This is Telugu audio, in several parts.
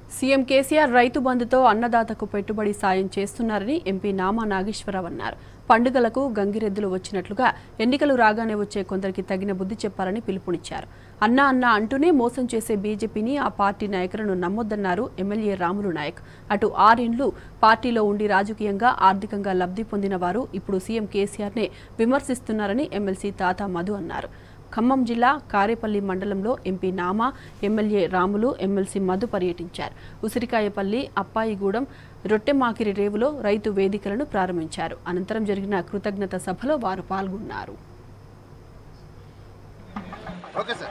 సీఎం కేసీఆర్ రైతు బంధుతో అన్నదాతకు పెట్టుబడి సాయం చేస్తున్నారని ఎంపీ నామా నాగేశ్వరరావు అన్నారు పండుగలకు గంగిరెద్దులు వచ్చినట్లుగా ఎన్నికలు రాగానే వచ్చే కొందరికి తగిన బుద్ధి చెప్పాలని పిలుపునిచ్చారు అన్నా అన్నా అంటూనే మోసం చేసే బీజేపీని ఆ పార్టీ నాయకులను నమ్మొద్దన్నారు ఎమ్మెల్యే రాములు నాయక్ అటు ఆరేండ్లు పార్టీలో ఉండి రాజకీయంగా ఆర్థికంగా లబ్ధి పొందిన వారు ఇప్పుడు సీఎం కేసీఆర్నే విమర్శిస్తున్నారని ఎమ్మెల్సీ తాతా మధు అన్నారు ఖమ్మం జిల్లా కారేపల్లి మండలంలో MP Nama MLA Ramulu MLC Madhu పర్యటించారు ఉసిరికాయపల్లి అప్పాయిగూడెం రొట్టెమాకిరి రేవులో రైతు వేదికలను ప్రారంభించారు అనంతరం జరిగిన కృతజ్ఞత సభలో వారు పాల్గొన్నారు ఓకే సార్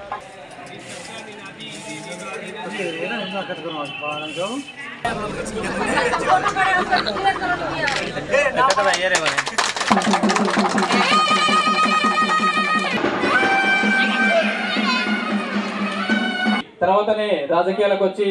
తర్వాతనే రాజకీయాలకు వచ్చి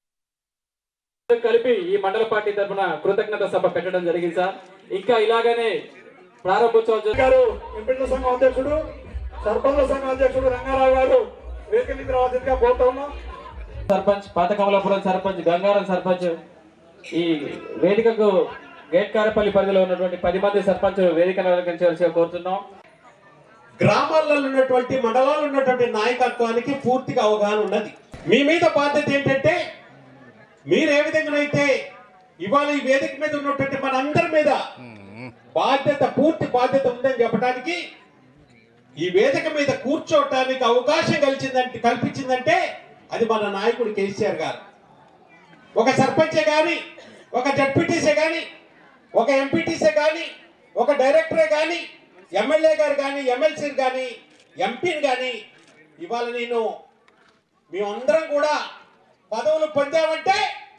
కలిపి ఈ మండల పార్టీ తరఫున కృతజ్ఞత సభ పెట్టడం జరిగింది సార్ ఇంకా ఇలాగనే ప్రారంభోత్సవం జరు- గారు ఎంపీల సంఘం అధ్యక్షుడు సర్పంచ్ సంఘం అధ్యక్షుడు రంగారావు గారు వేదిక మీద రావాల్సిందిగా కోరుతా ఉన్నాం సర్పంచ్ పాతకమలాపురం సర్పంచ్ గంగారం సర్పంచ్ ఈ వేదికకు గేట్ కారపల్లి పరిధిలో ఉన్నటువంటి పది మంది సర్పంచ్ వేదికను అలంకరించవలసిగా కోరుతున్నాం గ్రామాల్లో ఉన్నటువంటి మండలాల్లో ఉన్నటువంటి నాయకత్వానికి పూర్తిగా అవగాహన ఉన్నది మీ మీద బాధ్యత ఏంటంటే మీరు ఏ విధంగానైతే ఇవాళ ఈ వేదిక మీద ఉన్నటువంటి మనందరి మీద బాధ్యత పూర్తి బాధ్యత ఉందని చెప్పడానికి ఈ వేదిక మీద కూర్చోవటానికి అవకాశం కలిసిందంటే కల్పించిందంటే అది మన నాయకుడు కేసీఆర్ గారు ఒక సర్పంచే కానీ ఒక జడ్పీటీసే కానీ ఒక ఎంపీటీసే కానీ ఒక డైరెక్టరే కానీ ఎమ్మెల్యే గారు కానీ ఎమ్మెల్సీ కానీ ఎంపీని కానీ ఇవాళ నేను మేమందరం కూడా పదవులు పొందామంటే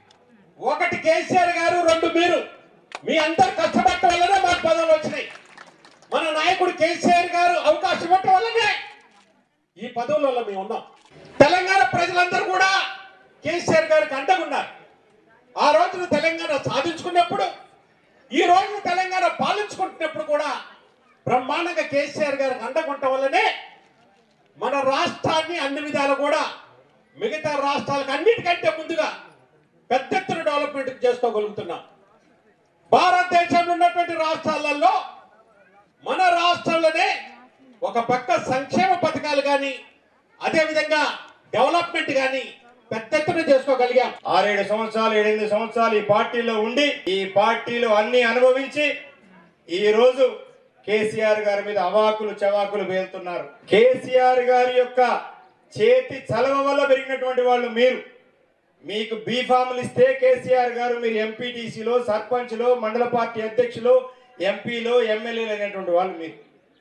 ఒకటి కేసీఆర్ గారు రెండు మీరు మీ అందరు కష్టపడటం వల్లనే మాకు పదవులు వచ్చినాయి మన నాయకుడు కేసీఆర్ గారు అవకాశం ఇవ్వటం వల్లనే ఈ పదవులలో మేము ఉన్నాం తెలంగాణ ప్రజలందరూ కూడా కేసీఆర్ గారికి అండగున్నారు ఆ రోజున తెలంగాణ సాధించుకున్నప్పుడు ఈ రోజు తెలంగాణ పాలించుకుంటున్నప్పుడు కూడా బ్రహ్మాండంగా కేసీఆర్ గారికి అండగుండటం వల్లనే మన రాష్ట్రాన్ని అన్ని విధాలు కూడా మిగతా రాష్ట్రాలకు అన్నిటికంటే ముందుగా పెద్ద ఎత్తున డెవలప్మెంట్ చేసుకోగలుగుతున్నాం భారతదేశంలో ఉన్నటువంటి రాష్ట్రాలలో మన రాష్ట్రంలోనే ఒక పక్క సంక్షేమ పథకాలు కానీ అదేవిధంగా డెవలప్మెంట్ కానీ పెద్ద ఎత్తున చేసుకోగలిగాం ఆరేడు సంవత్సరాలు ఏడెనిమిది సంవత్సరాలు ఈ పార్టీలో ఉండి ఈ పార్టీలో అన్ని అనుభవించి ఈ రోజు కేసీఆర్ గారి మీద అవాకులు చవాకులు పేలుతున్నారు కేసీఆర్ గారి యొక్క చేతి చలవ వల్ల పెరిగినటువంటి వాళ్ళు మీరు మీకు బీఫాములు ఇస్తే కేసీఆర్ గారు మీరు ఎంపీటీసీలో సర్పంచ్లో మండల పార్టీ అధ్యక్షులు ఎంపీలో ఎమ్మెల్యేలు అయినటువంటి వాళ్ళు మీరు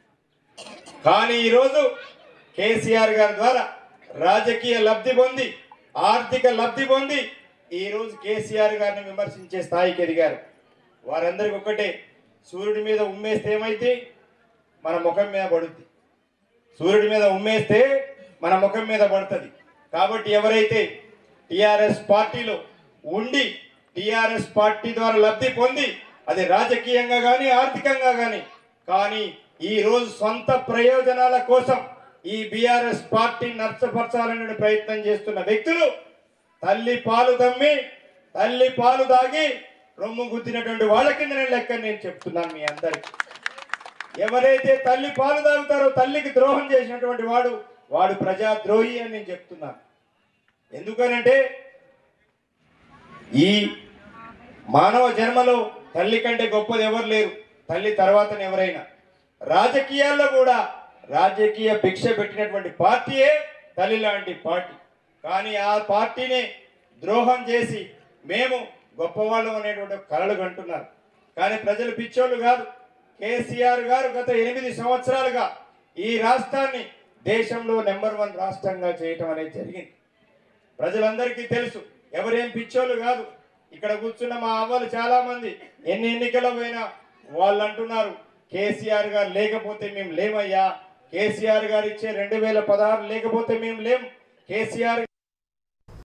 కానీ ఈరోజు కేసీఆర్ గారి ద్వారా రాజకీయ లబ్ధి పొంది ఆర్థిక లబ్ధి పొంది ఈరోజు కేసీఆర్ గారిని విమర్శించే స్థాయికి ఎదిగారు వారందరికి ఒకటే సూర్యుడి మీద ఉమ్మేస్తే ఏమైతే మన ముఖం మీద పడుద్ది సూర్యుడి మీద ఉమ్మేస్తే మన ముఖం మీద పడుతుంది కాబట్టి ఎవరైతే టిఆర్ఎస్ పార్టీలో ఉండి టిఆర్ఎస్ పార్టీ ద్వారా లబ్ధి పొంది అది రాజకీయంగా కానీ ఆర్థికంగా కానీ కానీ ఈ రోజు సొంత ప్రయోజనాల కోసం ఈ బీఆర్ఎస్ పార్టీ నష్టపరచాలనే ప్రయత్నం చేస్తున్న వ్యక్తులు తల్లి పాలు దమ్మి తల్లి పాలు దాగి రొమ్ము గుద్దినటువంటి వాళ్ళ కింద నేను లెక్క నేను చెప్తున్నాను మీ అందరికి ఎవరైతే తల్లి పాలు తాగుతారో తల్లికి ద్రోహం చేసినటువంటి వాడు వాడు ప్రజాద్రోహి అని నేను చెప్తున్నాను ఎందుకనంటే ఈ మానవ జన్మలో తల్లి కంటే గొప్పది ఎవరు లేరు తల్లి తర్వాతనే ఎవరైనా రాజకీయాల్లో కూడా రాజకీయ భిక్ష పెట్టినటువంటి పార్టీయే తల్లి లాంటి పార్టీ కానీ ఆ పార్టీని ద్రోహం చేసి మేము గొప్పవాళ్ళం అనేటువంటి ఒక కలలు కంటున్నారు కానీ ప్రజలు పిచ్చోళ్ళు కాదు కేసీఆర్ గారు గత ఎనిమిది సంవత్సరాలుగా ఈ రాష్ట్రాన్ని దేశంలో నెంబర్ వన్ రాష్ట్రంగా చేయటం అనేది జరిగింది ప్రజలందరికీ తెలుసు ఎవరేం పిచ్చోళ్ళు కాదు ఇక్కడ కూర్చున్న మా అవ్వలు చాలా మంది ఎన్ని ఎన్నికల పోయినా వాళ్ళు అంటున్నారు కేసీఆర్ గారు లేకపోతే మేము లేమయ్యా కేసీఆర్ గారు ఇచ్చే రెండు వేల పదహారు లేకపోతే మేము లేం కేసీఆర్